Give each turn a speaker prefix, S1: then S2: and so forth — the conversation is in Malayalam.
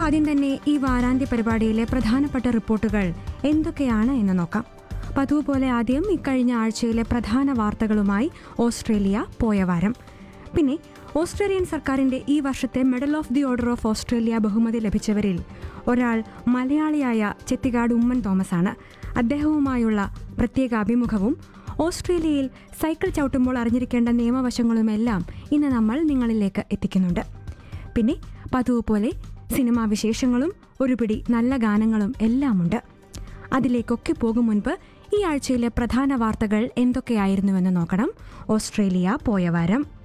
S1: ആദ്യം തന്നെ ഈ വാരാന്ത്യ പരിപാടിയിലെ പ്രധാനപ്പെട്ട റിപ്പോർട്ടുകൾ എന്തൊക്കെയാണ് എന്ന് നോക്കാം പതിവ് പോലെ ആദ്യം ഇക്കഴിഞ്ഞ ആഴ്ചയിലെ പ്രധാന വാർത്തകളുമായി ഓസ്ട്രേലിയ പോയ വാരം പിന്നെ ഓസ്ട്രേലിയൻ സർക്കാരിന്റെ ഈ വർഷത്തെ medal of the order of Australia ബഹുമതി ലഭിച്ചവരിൽ ഒരാൾ മലയാളിയായ ചെത്തികാട് ഉമ്മൻ തോമസ് ആണ് അദ്ദേഹവുമായുള്ള പ്രത്യേക അഭിമുഖവും ഓസ്ട്രേലിയയിൽ സൈക്കിൾ ചവിട്ടുമ്പോൾ അറിഞ്ഞിരിക്കേണ്ട നിയമവശങ്ങളുമെല്ലാം ഇന്ന് നമ്മൾ നിങ്ങളിലേക്ക് എത്തിക്കുന്നുണ്ട് പിന്നെ പതിവ് പോലെ സിനിമാ വിശേഷങ്ങളും ഒരു പിടി നല്ല ഗാനങ്ങളും എല്ലാമുണ്ട് അതിലേക്കൊക്കെ പോകും മുൻപ് ഈ ആഴ്ചയിലെ പ്രധാന വാർത്തകൾ എന്തൊക്കെയായിരുന്നുവെന്ന് നോക്കണം ഓസ്ട്രേലിയ പോയ വാരം